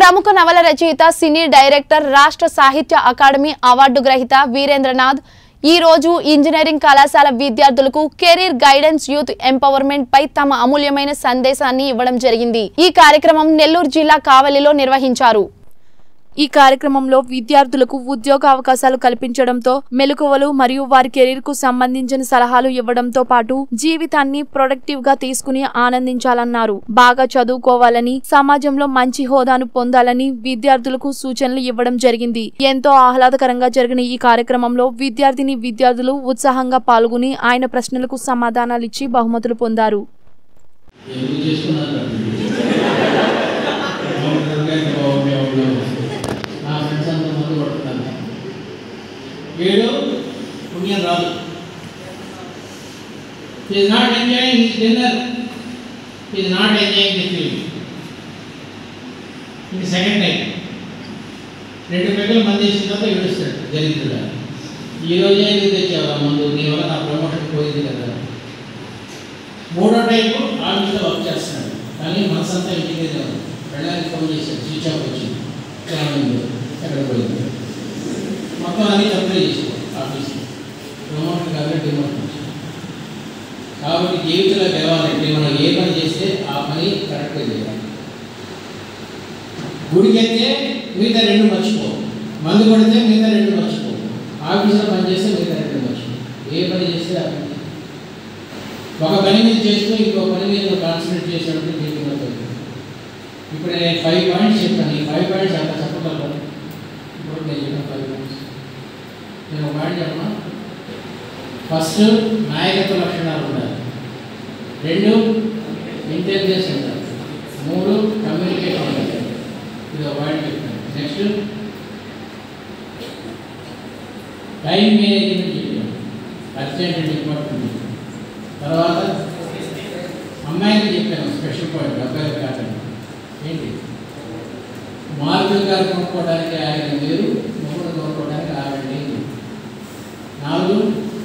ప్రముఖ నవల రచయిత సినీ డైరెక్టర్ రాష్ట్ర సాహిత్య అకాడమీ అవార్డు గ్రహీత వీరేంద్రనాథ్ ఈ రోజు ఇంజనీరింగ్ కళాశాల విద్యార్థులకు కెరీర్ గైడెన్స్ యూత్ ఎంపవర్మెంట్ పై తమ అమూల్యమైన సందేశాన్ని ఇవ్వడం జరిగింది ఈ కార్యక్రమం నెల్లూరు జిల్లా కావలిలో నిర్వహించారు ఈ కార్యక్రమంలో విద్యార్థులకు ఉద్యోగ అవకాశాలు కల్పించడంతో మెలకువలు మరియు వారి కెరీర్ కు సంబంధించిన సలహాలు ఇవ్వడంతో పాటు జీవితాన్ని ప్రొడక్టివ్ గా తీసుకుని ఆనందించాలన్నారు బాగా చదువుకోవాలని సమాజంలో మంచి హోదాను పొందాలని విద్యార్థులకు సూచనలు ఇవ్వడం జరిగింది ఎంతో ఆహ్లాదకరంగా జరిగిన ఈ కార్యక్రమంలో విద్యార్థిని విద్యార్థులు ఉత్సాహంగా పాల్గొని ఆయన ప్రశ్నలకు సమాధానాలిచ్చి బహుమతులు పొందారు ఎందుకు చేసుకున్నారు నా ఫ్రెండ్స్ అంతా మందు పడుతున్నారు వీడు పుణ్యం రాదు is not enjoying his dinner is not enjoying the field ఇది సెకండ్ టైం రెండు పెద్దలు మంది వేసిన తర్వాత ఏడుస్తాడు దరిద్రుడు ఈ రోజే ఎందుకు తెచ్చావు ఆ మందు నీ వల్ల నా ప్రమోషన్ పోయింది కదా మూడో టైపు ఆఫీస్లో వర్క్ చేస్తున్నాడు కానీ మనసంతా ఇంటికి ఉంది వెళ్ళడానికి ఫోన్ చేశాడు స్విచ్ ఆఫ్ వచ్చింది గ్రామీణలో ఎక్కడ పోయింది మొత్తం అన్ని సప్లై చేసాడు ఆఫీస్లో ప్రమోషన్ కాబట్టి డిమోషన్ వచ్చింది కాబట్టి జీవితంలో గెలవాలంటే మనం ఏ పని చేస్తే ఆ పని కరెక్ట్గా చేయాలి గుడికి వెళ్తే మిగతా రెండు మర్చిపో మందు కొడితే మిగతా రెండు మర్చిపో ఆఫీస్లో పని చేస్తే మిగతా రెండు మర్చిపో ఏ పని చేస్తే ఆ పని చేయి. ఒక పని మీద చేస్తూ ఇంకో పని మీద నువ్వు కాన్సన్ట్రేట్ చేసినప్పుడు జీవితం అవుతుంది ఇప్పుడు నేను ఫైవ్ పాయింట్స్ చెప్పాను ఈ ఫైవ్ పాయింట్స్ అంత చెప్పగలను ఇప్పుడు నేను చెప్పిన ఫైవ్ పాయింట్స్ నేను ఒక పాయింట్ చెప్పనా ఫస్ట్ నాయకత్వ లక్షణాలు ఉండాలి రెండు ఇంటెలిజెన్స్ ఉండాలి మూడు కమ్యూనికేషన్ ఉండాలి ఇది ఒక పాయింట్ చెప్పాను నెక్స్ట్ టైం మేనేజ్మెంట్ చెప్పాను అర్జెంట్ అండ్ ఇంపార్టెంట్ తర్వాత అమ్మాయికి చెప్పాను స్పెషల్ పాయింట్ అబ్బాయికి కాదండి ఏంటి మార్కులు గారు కొనుక్కోవడానికి ఆయన మీరు మొగుడు కొనుక్కోవడానికి ఆవిడ లేదు నాలుగు